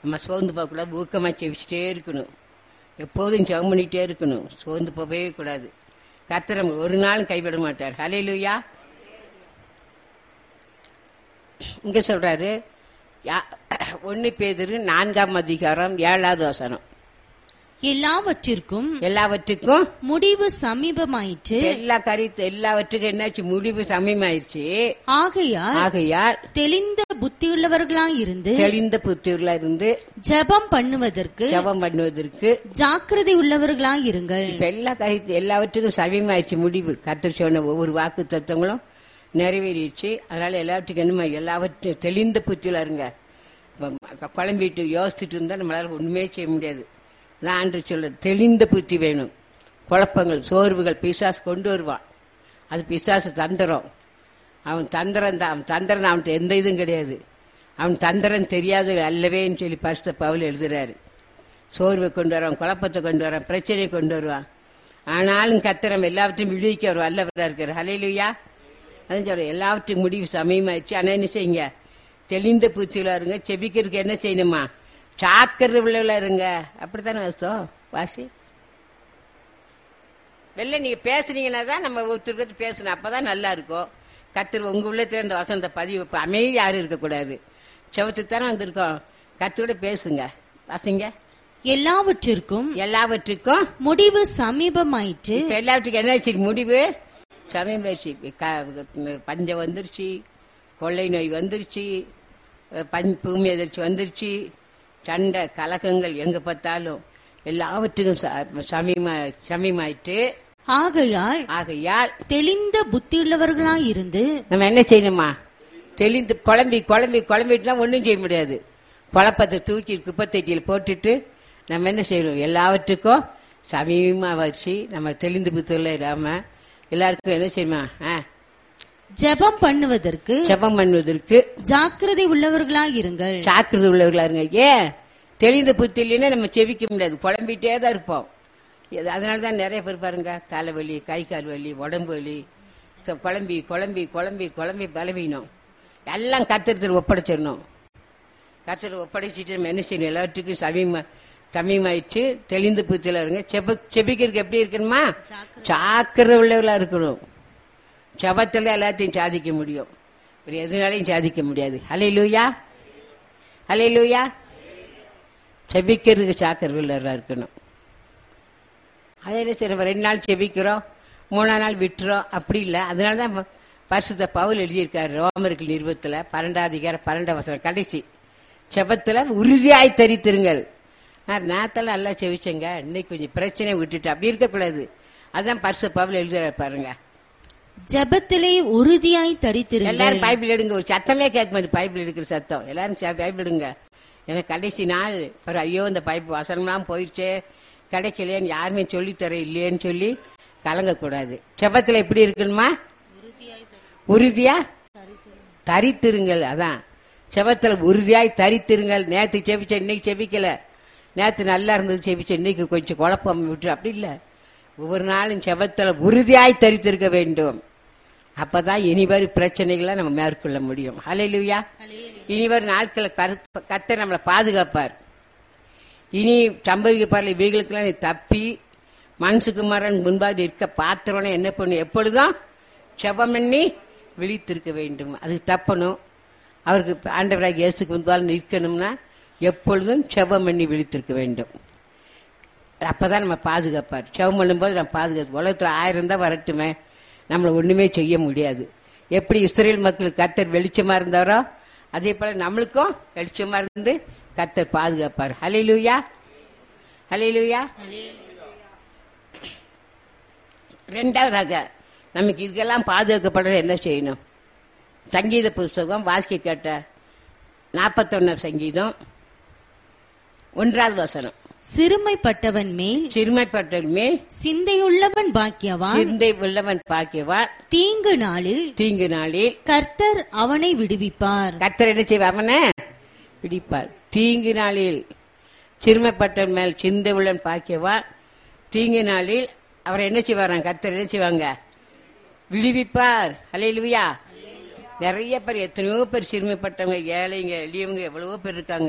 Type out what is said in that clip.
நம்ம சோர்ந்து போகக்கூடாது ஊக்கமாக செவிச்சிட்டே இருக்கணும் எப்போதும் ஜெபம் பண்ணிட்டே இருக்கணும் சோர்ந்து போகவே கூடாது கத்திரம் ஒரு நாளும் கைவிட மாட்டார் ஹalleluya இங்க சொல்றாரு யா- ஒன்னு பேதுரு நான்காம் அதிகாரம் ஏழாவது வசனம் எல்லாவற்றிற்கும் எல்லாவற்றுக்கும் முடிவு சமீபமாயிற்று எல்லா கருத்து எல்லாவற்றுக்கும் என்னாச்சு முடிவு சமயமாயிருச்சு ஆகையால் ஆகையால் தெளிந்த புத்தியுள்ளவர்களாயிருந்து தெளிந்த புத்தூர்ல இருந்து ஜெபம் பண்ணுவதற்கு ஜெபம் பண்ணுவதற்கு ஜாக்கிரதை உள்ளவர்களாயிருங்கள் இப்ப எல்லா கருத்து எல்லாவற்றுக்கும் சமயமாயிருச்சு முடிவு கத்தர் சொன்ன ஒவ்வொரு வாக்கு தத்துவங்களும் நிறைவேறிடுச்சு அதனால எல்லாவற்றுக்கும் என்னமா எல்லாவற்றையும் தெளிந்த புத்தியில இருங்க இப்ப குழம்பிட்டு யோசிச்சுட்டு இருந்தா நம்மளால ஒண்ணுமே செய்ய முடியாது நான் அன்று சொல்ல தெளிந்த புத்தி வேணும் குழப்பங்கள் சோர்வுகள் பிசாசு கொண்டு வருவான் அது பிசாசு தந்திரம் அவன் தந்திரம் தான் அவன் தந்திரம் தான் அவன்கிட்ட எந்த இதுவும் கிடையாது அவன் தந்திரம் தெரியாத அல்லவேன்னு சொல்லி பரிசுத்த பவுல் எழுதுறாரு சோர்வை கொண்டு வரான் குழப்பத்தை கொண்டு வரான் பிரச்சனையை கொண்டு வருவான் ஆனாலும் கத்திரம் எல்லாவற்றையும் விடுவிக்க அவர் வல்லவரா இருக்காரு ஹலையிலுயா அதான் சொல்றேன் எல்லாவற்றையும் முடிவு சமயமாயிடுச்சு ஆனா என்ன செய்யுங்க தெளிந்த பூச்சிகளா இருங்க செபிக்கிறதுக்கு என்ன செய்யணுமா சாக்கிறது உள்ளவளா இருங்க அப்படித்தானே வாசம் வாசி வெளில நீங்க பேசுனீங்கன்னா தான் நம்ம ஒருத்தருக்கு பேசணும் அப்பதான் நல்லா இருக்கும் கத்திர உங்க உள்ளத்துல இந்த வசந்த பதிவு இப்ப அமைதி யாரும் இருக்கக்கூடாது செவத்துக்கு தானே வந்திருக்கோம் கத்தோட பேசுங்க வாசிங்க எல்லாவற்றிற்கும் எல்லாவற்றுக்கும் முடிவு சமீபமாயிற்று இப்ப எல்லாவற்றுக்கும் என்ன ஆச்சு முடிவு சமயம் போயிடுச்சு க- பஞ்சம் வந்துருச்சு கொள்ளை நோய் வந்துருச்சு பஞ் பூமி எதிர்ச்சி வந்துருச்சு சண்டை கலக்கங்கள் எங்க பார்த்தாலும் எல்லாவற்றுக்கும் ச- சமயமா சமயமாயிட்டு ஆகையால் ஆகையால் தெளிந்த புத்தியுள்ளவர்களாயிருந்து நம்ம என்ன செய்யணுமா தெளிந்து குழம்பி குழம்பி குழம்பிட்டுனா ஒன்றும் செய்ய முடியாது குழப்பத்தை தூக்கி குப்பத்தட்டியில் போட்டுட்டு நம்ம என்ன செய்யணும் எல்லாவற்றுக்கும் சமீபமா வச்சு நம்ம தெளிந்து புத்தூர்ல இல்லாம எல்லாருக்கும் என்ன செய்யணுமா ஆ, ஜெபம் பண்ணுவதற்கு ஜெபம் பண்ணுவதற்கு ஜாக்கிரதை உள்ளவர்களாயிருங்கள் சாக்கிரதை உள்ளவர்களா இருங்க ஏன் தெளிந்த புத்தி இல்லைன்னா நம்ம செவிக்க முடியாது குழம்பிட்டே தான் இருப்போம் இது- அதனாலதான் நிறைய பேர் பாருங்க தலைவலி கை கால் வலி உடம்பு வலி க- குழம்பி குழம்பி குழம்பி குழம்பி பலவீனம் எல்லாம் கத்திரத்தில் ஒப்படைச்சிடணும் கத்திரத்தில் ஒப்படைச்சிட்டு நம்ம என்ன செய்யணும் எல்லாத்துக்கும் சமீமா சமீமாயிட்டு தெளிந்த புத்தியில இருங்க செப செபிக்கிறதுக்கு எப்படி இருக்கணுமா சாக்கிரதை உள்ளவர்களா இருக்கணும் செபத்துல எல்லாத்தையும் சாதிக்க முடியும் வேற எதுனாலையும் சாதிக்க முடியாது ஹலே லூயா ஹலே லூயா செபிக்கிறதுக்கு சாக்கரவில்லா இருக்கணும் அதே என்ன செய்யணும் ரெண்டு நாள் செபிக்கிறோம் மூணாம் நாள் விட்டுறோம் அப்படி இல்லை அதனால தான் பரிசுத்த பவுல் எழுதியிருக்காரு ரோமருக்கு நிறுவத்துல பன்னெண்டாம் அதிகாரம் பன்னெண்டாம் வசனம் கடைசி செபத்துல உறுதியாய் தரித்திருங்கள் நான் நேரத்தில் நல்லா செவிச்சேங்க இன்னைக்கு கொஞ்சம் பிரச்சனை விட்டுட்டு அப்படி இருக்கக்கூடாது அதான் பரிசுத்த பவுல் எழுதுறாரு பாருங்க ஜெபத்திலே உறுதியாய் தரித்திருங்கள் எல்லாரும் பைபிள் எடுங்க ஒரு சத்தமே கேட்க மாட்டேன் பைபிள் எடுக்கிற சத்தம் எல்லாரும் ச- பைபிள் எடுங்க எனக்கு கடைசி நாள் ஒரு ஐயோ இந்த பைபிள் வசனம்லாம் போயிடுச்சே கிடைக்கலையேன்னு யாருமே சொல்லித் தர இல்லையேன்னு சொல்லி கலங்கக்கூடாது செபத்துல எப்படி இருக்கணுமா உறுதியா தரித்திருங்கள் அதான் செபத்துல உறுதியாய் தரித்திருங்கள் நேத்து செபிச்ச இன்னைக்கு செபிக்கல நேத்து நல்லா இருந்தது செபிச்ச இன்னைக்கு கொஞ்சம் குழப்பம் விட்டு அப்படி இல்ல ஒவ்வொரு நாளும் செபத்துல உறுதியாய் தரித்திருக்க வேண்டும் அப்பதான் இனி வரும் பிரச்சனைகளை நம்ம மேற்கொள்ள முடியும் ஹalleluya இனி வரும் நாட்களை கத்த நம்மளை பாதுகாப்பார் இனி சம்பவிக்க பாருல இவைகளுக்கெல்லாம் நீ தப்பி மனசுக்குமாரன் முன்பாக நிற்க பாத்திரம்னா என்ன பண்ணும் எப்பொழுதும் செபம் பண்ணி விழித்திருக்க வேண்டும் அது தப்பணும் அவருக்கு ஆண்டவராக இயேசுக்கு முன்பால் நிற்கணும்னா எப்பொழுதும் செபம் பண்ணி விழித்திருக்க வேண்டும் அப்பதான் நம்ம பாதுகாப்பார் செவம் பண்ணும்போது நம்ம பாதுகாப்பு உலகத்துல ஆயிரம் தான் வரட்டுமே நம்மளை ஒண்ணுமே செய்ய முடியாது எப்படி இஸ்ரேல் மக்களுக்கு கத்தர் வெளிச்சமா இருந்தாரோ அதே போல நம்மளுக்கும் வெளிச்சமா இருந்து கத்தர் பாதுகாப்பார் ஹலிலூயா ஹலிலூயா ரெண்டாவதாக நமக்கு இதுக்கெல்லாம் பாதுகாக்கப்படுற என்ன செய்யணும் சங்கீத புஸ்தகம் வாசிக்க கேட்ட நாற்பத்தொன்னு சங்கீதம் ஒன்றாவது வசனம் சிறுமைப்பட்டவன் மேல் சிறுமைப்பட்டவன் மேல் சிந்தையுள்ளவன் பாக்கியவான் சிந்தை உள்ளவன் பாக்கியவான் தீங்கு நாளில் தீங்கு நாளில் கர்த்தர் அவனை விடுவிப்பார் கத்தர் என்ன செய்வார் அவனை பிடிப்பார் தீங்கு நாளில் சிறுமைப்பட்டவன் மேல் சிந்தை உள்ளவன் பாக்கியவான் தீங்கு நாளில் அவர் என்ன செய்வாராம் கர்த்தர் என்ன செய்வாங்க விடுவிப்பார் அலையிலுயா நிறைய பேர் எத்தனையோ பேர் சிறுமைப்பட்டவங்க ஏழைங்க எளியவங்க எவ்வளவோ பேர் இருக்காங்க